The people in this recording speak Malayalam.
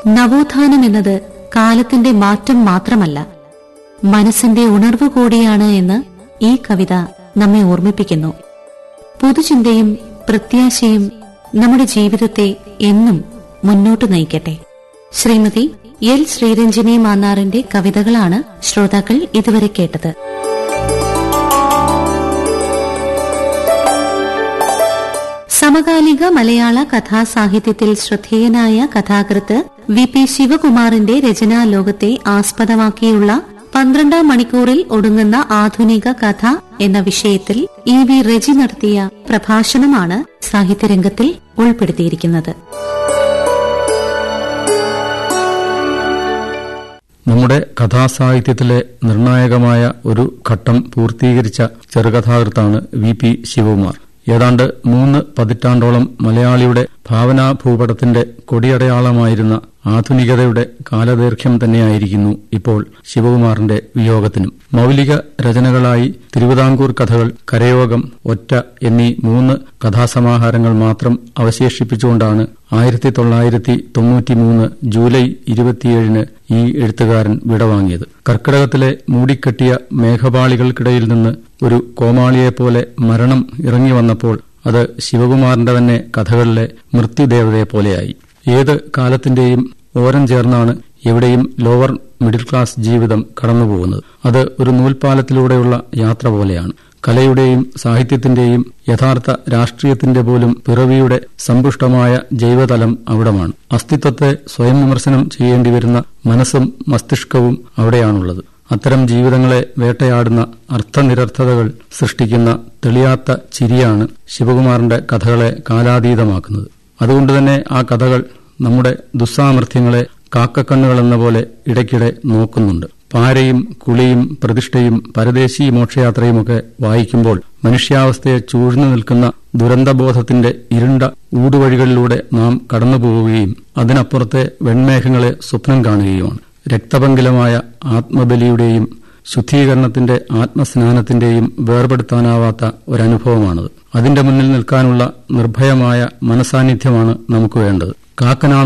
നവോത്ഥാനം എന്നത് കാലത്തിന്റെ മാറ്റം മാത്രമല്ല മനസ്സിന്റെ ഉണർവ് കൂടിയാണ് എന്ന് ഈ കവിത നമ്മെ ഓർമ്മിപ്പിക്കുന്നു പുതുചിന്തയും പ്രത്യാശയും നമ്മുടെ ജീവിതത്തെ എന്നും മുന്നോട്ട് നയിക്കട്ടെ ശ്രീമതി എൽ ശ്രീരഞ്ജിനി മാന്നാറിന്റെ കവിതകളാണ് ശ്രോതാക്കൾ ഇതുവരെ കേട്ടത് സമകാലിക മലയാള കഥാസാഹിത്യത്തിൽ ശ്രദ്ധേയനായ കഥാകൃത്ത് വി പി ശിവകുമാറിന്റെ രചനാലോകത്തെ ആസ്പദമാക്കിയുള്ള പന്ത്രണ്ടാം മണിക്കൂറിൽ ഒടുങ്ങുന്ന ആധുനിക കഥ എന്ന വിഷയത്തിൽ ഇ വി റെജി നടത്തിയ പ്രഭാഷണമാണ് സാഹിത്യരംഗത്തിൽ ഉൾപ്പെടുത്തിയിരിക്കുന്നത് നമ്മുടെ കഥാസാഹിത്യത്തിലെ നിർണായകമായ ഒരു ഘട്ടം പൂർത്തീകരിച്ച ചെറുകഥാകൃത്താണ് വി പി ശിവകുമാർ ഏതാണ്ട് മൂന്ന് പതിറ്റാണ്ടോളം മലയാളിയുടെ ഭാവനാഭൂപടത്തിന്റെ കൊടിയടയാളമായിരുന്ന ആധുനികതയുടെ കാലദൈർഘ്യം തന്നെയായിരിക്കുന്നു ഇപ്പോൾ ശിവകുമാറിന്റെ വിയോഗത്തിനും മൌലിക രചനകളായി തിരുവിതാംകൂർ കഥകൾ കരയോഗം ഒറ്റ എന്നീ മൂന്ന് കഥാസമാഹാരങ്ങൾ മാത്രം അവശേഷിപ്പിച്ചുകൊണ്ടാണ് ആയിരത്തി തൊള്ളായിരത്തി തൊണ്ണൂറ്റിമൂന്ന് ജൂലൈ ഇരുപത്തിയേഴിന് ഈ എഴുത്തുകാരൻ വിടവാങ്ങിയത് കർക്കിടകത്തിലെ മൂടിക്കെട്ടിയ മേഘപാളികൾക്കിടയിൽ നിന്ന് ഒരു കോമാളിയെപ്പോലെ മരണം ഇറങ്ങി വന്നപ്പോൾ അത് ശിവകുമാറിന്റെ തന്നെ കഥകളിലെ മൃത്യുദേവതയെ പോലെയായി ഏത് കാലത്തിന്റെയും ഓരം ചേർന്നാണ് എവിടെയും ലോവർ മിഡിൽ ക്ലാസ് ജീവിതം കടന്നുപോകുന്നത് അത് ഒരു നൂൽപാലത്തിലൂടെയുള്ള യാത്ര പോലെയാണ് കലയുടെയും സാഹിത്യത്തിന്റെയും യഥാർത്ഥ രാഷ്ട്രീയത്തിന്റെ പോലും പിറവിയുടെ സമ്പുഷ്ടമായ ജൈവതലം അവിടമാണ് അസ്തിത്വത്തെ സ്വയം വിമർശനം ചെയ്യേണ്ടി വരുന്ന മനസ്സും മസ്തിഷ്കവും അവിടെയാണുള്ളത് അത്തരം ജീവിതങ്ങളെ വേട്ടയാടുന്ന അർത്ഥനിരർത്ഥതകൾ സൃഷ്ടിക്കുന്ന തെളിയാത്ത ചിരിയാണ് ശിവകുമാറിന്റെ കഥകളെ കാലാതീതമാക്കുന്നത് അതുകൊണ്ടുതന്നെ ആ കഥകൾ നമ്മുടെ ദുസ്സാമർഥ്യങ്ങളെ കാക്കക്കണ്ണുകളെന്ന പോലെ ഇടയ്ക്കിടെ നോക്കുന്നുണ്ട് പാരയും കുളിയും പ്രതിഷ്ഠയും പരദേശി മോക്ഷയാത്രയുമൊക്കെ വായിക്കുമ്പോൾ മനുഷ്യാവസ്ഥയെ ചൂഴ്ന്നു നിൽക്കുന്ന ദുരന്തബോധത്തിന്റെ ഇരുണ്ട ഊടുവഴികളിലൂടെ നാം കടന്നുപോവുകയും അതിനപ്പുറത്തെ വെൺമേഘങ്ങളെ സ്വപ്നം കാണുകയുമാണ് രക്തപങ്കിലമായ ആത്മബലിയുടെയും ശുദ്ധീകരണത്തിന്റെ ആത്മസ്നാനത്തിന്റെയും വേർപെടുത്താനാവാത്ത ഒരനുഭവമാണത് അതിന്റെ മുന്നിൽ നിൽക്കാനുള്ള നിർഭയമായ മനസാന്നിധ്യമാണ് നമുക്ക് വേണ്ടത് കാക്കനാണ്